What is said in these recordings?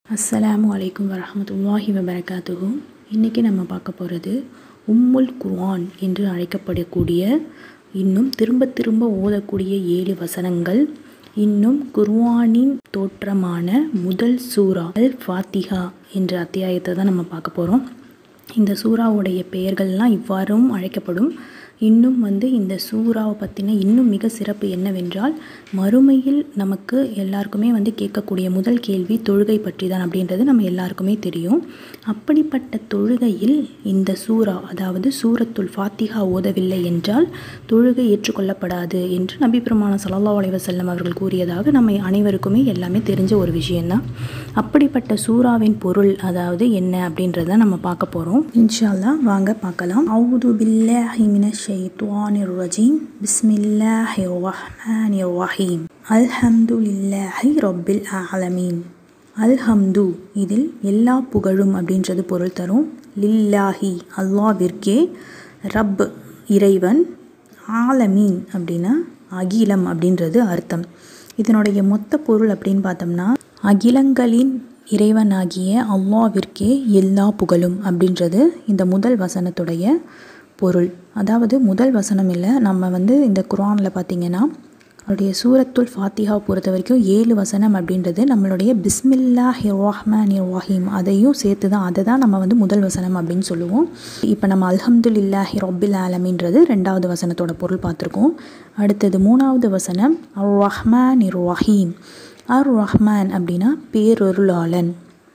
அஸ்ஸலாமு அலைக்கும் வரஹமத்துல்லாஹி வபரகாத்துஹு இன்றைக்கி நம்ம பார்க்க போகிறது உம்முல் குர்ஆன் என்று அழைக்கப்படக்கூடிய இன்னும் திரும்ப திரும்ப ஓதக்கூடிய ஏழு வசனங்கள் இன்னும் குர்ஆனின் தோற்றமான முதல் சூரா அல் ஃபாத்திஹா என்ற அத்தியாயத்தை தான் நம்ம பார்க்க போகிறோம் இந்த சூறாவுடைய பெயர்கள்லாம் இவ்வாறும் அழைக்கப்படும் இன்னும் வந்து இந்த சூறாவை பற்றின இன்னும் மிக சிறப்பு என்னவென்றால் மறுமையில் நமக்கு எல்லாருக்குமே வந்து கேட்கக்கூடிய முதல் கேள்வி தொழுகை பற்றி தான் அப்படின்றது நம்ம எல்லாருக்குமே தெரியும் அப்படிப்பட்ட தொழுகையில் இந்த சூறா அதாவது சூரத்துல் ஃபாத்திஹா ஓதவில்லை என்றால் தொழுகை ஏற்றுக்கொள்ளப்படாது என்று நபி பெருமான சல்லா அலைவசல்லம் அவர்கள் கூறியதாக நம்ம அனைவருக்குமே எல்லாமே தெரிஞ்ச ஒரு விஷயந்தான் அப்படிப்பட்ட சூறாவின் பொருள் அதாவது என்ன அப்படின்றத நம்ம பார்க்க போகிறோம் இன்ஷால்லா வாங்க பார்க்கலாம் அவுது பில்லாஹி மினஷ் ஷைத்வானிர் ரஜீம் பிஸ்மில்லாஹிர் ரஹ்மானிர் ரஹீம் அல்ஹம்துலில்லாஹி ரப்பில் ஆலமீன் அல்ஹம்து இதில் எல்லா புகழும் அப்படின்றது பொருள் தரும் லில்லாஹி அல்லாவிற்கே ரப் இறைவன் ஆலமீன் அப்படின்னா அகிலம் அப்படின்றது அர்த்தம் இதனுடைய மொத்த பொருள் அப்படின்னு பார்த்தோம்னா அகிலங்களின் இறைவனாகிய அல்லாவிற்கே எல்லா புகழும் அப்படின்றது இந்த முதல் வசனத்துடைய பொருள் அதாவது முதல் வசனம் இல்லை நம்ம வந்து இந்த குரானில் பார்த்திங்கன்னா அவருடைய சூரத்துல் ஃபாத்திஹா பொறுத்த வரைக்கும் ஏழு வசனம் அப்படின்றது நம்மளுடைய பிஸ்மில்லா ஹிர்வாஹ்மான் வாஹீம் அதையும் சேர்த்து தான் அதை தான் நம்ம வந்து முதல் வசனம் அப்படின்னு சொல்லுவோம் இப்போ நம்ம அல்ஹம்துலில்லாஹி ரொபில் ஆலமின்றது ரெண்டாவது வசனத்தோட பொருள் பார்த்துருக்கோம் அடுத்தது மூணாவது வசனம் அர் ரஹ்மான் இர் வஹீம் அர் ரஹ்மான் அப்படின்னா பேரொருளாளன்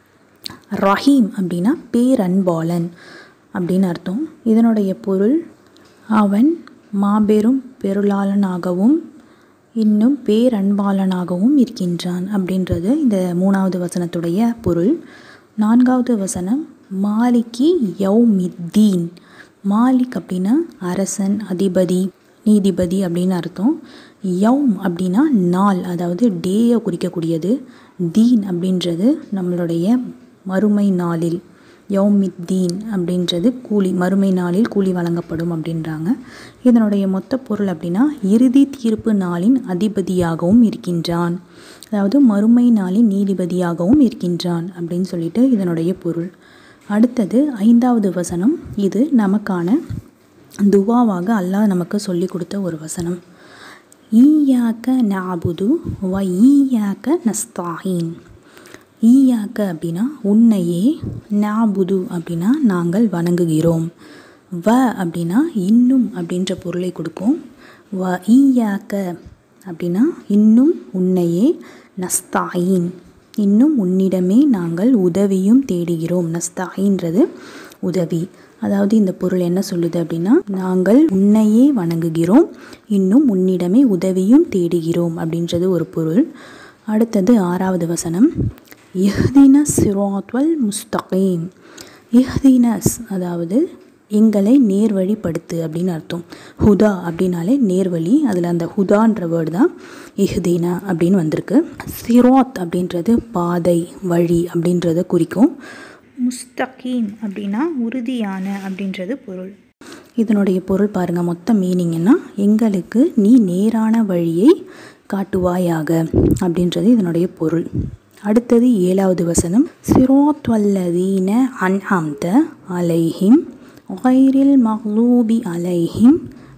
ரஹீம் அப்படின்னா பேரன்பாளன் அப்படின்னு அர்த்தம் இதனுடைய பொருள் அவன் மாபெரும் பெருளாளனாகவும் இன்னும் பேரன்பாளனாகவும் இருக்கின்றான் அப்படின்றது இந்த மூணாவது வசனத்துடைய பொருள் நான்காவது வசனம் மாலிக்கி யௌமித்தீன் மாலிக் அப்படின்னா அரசன் அதிபதி நீதிபதி அப்படின்னு அர்த்தம் யௌம் அப்படின்னா நாள் அதாவது டேயை குறிக்கக்கூடியது தீன் அப்படின்றது நம்மளுடைய மறுமை நாளில் யௌமித்தீன் அப்படின்றது கூலி மறுமை நாளில் கூலி வழங்கப்படும் அப்படின்றாங்க இதனுடைய மொத்த பொருள் அப்படின்னா இறுதி தீர்ப்பு நாளின் அதிபதியாகவும் இருக்கின்றான் அதாவது மறுமை நாளின் நீதிபதியாகவும் இருக்கின்றான் அப்படின்னு சொல்லிட்டு இதனுடைய பொருள் அடுத்தது ஐந்தாவது வசனம் இது நமக்கான துவாவாக அல்லாஹ் நமக்கு சொல்லி கொடுத்த ஒரு வசனம் ஈயாக்க நாபுது வ ஈயாக்க நஸ்தாயின் ஈயாக்க அப்படின்னா உன்னையே நாபுது அப்படின்னா நாங்கள் வணங்குகிறோம் வ அப்படின்னா இன்னும் அப்படின்ற பொருளை கொடுக்கும் வ ஈயாக்க அப்படின்னா இன்னும் உன்னையே நஸ்தாயின் இன்னும் உன்னிடமே நாங்கள் உதவியும் தேடுகிறோம் நஸ்தாயின்றது உதவி அதாவது இந்த பொருள் என்ன சொல்லுது அப்படின்னா நாங்கள் உன்னையே வணங்குகிறோம் இன்னும் உன்னிடமே உதவியும் தேடுகிறோம் அப்படின்றது ஒரு பொருள் அடுத்தது ஆறாவது வசனம் இஹ்தின சிராத்வல் முஸ்தகீம் இஹ்தினஸ் அதாவது எங்களை நேர்வழிப்படுத்து அப்படின்னு அர்த்தம் ஹுதா அப்படின்னாலே நேர்வழி அதில் அந்த ஹுதான்ற வேர்டு தான் இஹ்தீனா அப்படின்னு வந்திருக்கு சிராத் அப்படின்றது பாதை வழி அப்படின்றத குறிக்கும் முஸ்தகீம் அப்படின்னா உறுதியான அப்படின்றது பொருள் இதனுடைய பொருள் பாருங்கள் மொத்த மீனிங்னா எங்களுக்கு நீ நேரான வழியை காட்டுவாயாக அப்படின்றது இதனுடைய பொருள் அடுத்தது ஏழாவது வசனம் சிரோத்வல்லதீன அன்ஹம்த அலைஹிம் ஒய்ரில் மக்லூபி அலைஹிம்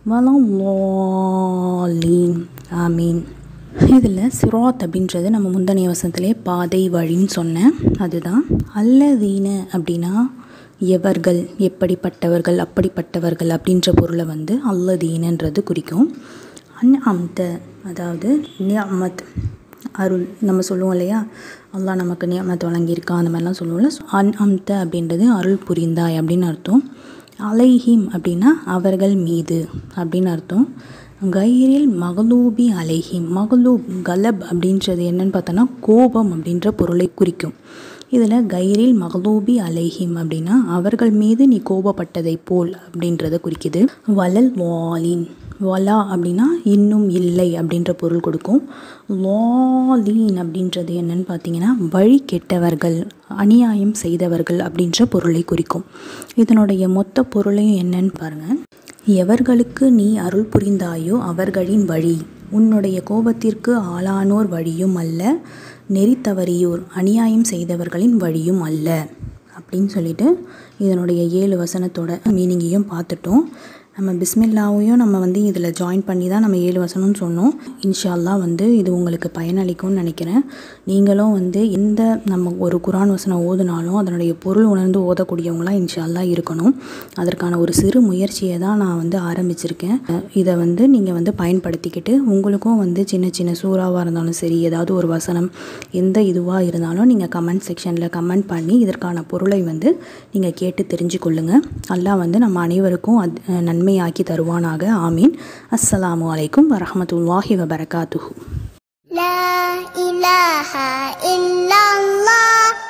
வலீன் ஆமீன் இதில் சிராத் அப்படின்றது நம்ம முந்தனைய வசனத்திலே பாதை வழின்னு சொன்னேன் அதுதான் அல்லதீன அப்படின்னா எவர்கள் எப்படிப்பட்டவர்கள் அப்படிப்பட்டவர்கள் அப்படின்ற பொருளை வந்து அல்லதீனன்றது குறிக்கும் அன் அம்த அதாவது நியமத் அருள் நம்ம சொல்லுவோம் இல்லையா அல்லாஹ் நமக்கு நியமத் வழங்கியிருக்கான் அந்த மாதிரிலாம் சொல்லுவோம்ல அன் அம்த அப்படின்றது அருள் புரிந்தாய் அப்படின்னு அர்த்தம் அலைஹிம் அப்படின்னா அவர்கள் மீது அப்படின்னு அர்த்தம் கைரில் மகளூபி அலைஹிம் மகளூப் கலப் அப்படின்றது என்னன்னு பார்த்தோன்னா கோபம் அப்படின்ற பொருளை குறிக்கும் இதில் கைரில் மகளூபி அலைஹிம் அப்படின்னா அவர்கள் மீது நீ கோபப்பட்டதை போல் அப்படின்றத குறிக்குது வலல் வாலின் வலா அப்படின்னா இன்னும் இல்லை அப்படின்ற பொருள் கொடுக்கும் வாலீன் அப்படின்றது என்னன்னு பார்த்தீங்கன்னா வழி கெட்டவர்கள் அநியாயம் செய்தவர்கள் அப்படின்ற பொருளை குறிக்கும் இதனுடைய மொத்த பொருளையும் என்னன்னு பாருங்கள் எவர்களுக்கு நீ அருள் புரிந்தாயோ அவர்களின் வழி உன்னுடைய கோபத்திற்கு ஆளானோர் வழியும் அல்ல நெறி தவறியோர் அநியாயம் செய்தவர்களின் வழியும் அல்ல அப்படின்னு சொல்லிட்டு இதனுடைய ஏழு வசனத்தோட மீனிங்கையும் பார்த்துட்டோம் நம்ம பிஸ்மில்லாவையும் நம்ம வந்து இதில் ஜாயின் பண்ணி தான் நம்ம ஏழு வசனம்னு சொன்னோம் இன்ஷால்லா வந்து இது உங்களுக்கு பயனளிக்கும்னு நினைக்கிறேன் நீங்களும் வந்து எந்த நம்ம ஒரு குரான் வசனம் ஓதுனாலும் அதனுடைய பொருள் உணர்ந்து ஓதக்கூடியவங்களாம் இன்ஷால்லா இருக்கணும் அதற்கான ஒரு சிறு முயற்சியை தான் நான் வந்து ஆரம்பிச்சிருக்கேன் இதை வந்து நீங்கள் வந்து பயன்படுத்திக்கிட்டு உங்களுக்கும் வந்து சின்ன சின்ன சூறாவாக இருந்தாலும் சரி ஏதாவது ஒரு வசனம் எந்த இதுவாக இருந்தாலும் நீங்கள் கமெண்ட் செக்ஷனில் கமெண்ட் பண்ணி இதற்கான பொருளை வந்து நீங்கள் கேட்டு தெரிஞ்சு கொள்ளுங்கள் அல்லாஹ் வந்து நம்ம அனைவருக்கும் அது நன்மையாக்கி தருவானாக ஆமீன் அஸ்ஸலாமு அலைக்கும் வரஹமத்துல்லாஹி வபரகாத்துஹு لا إله إلا الله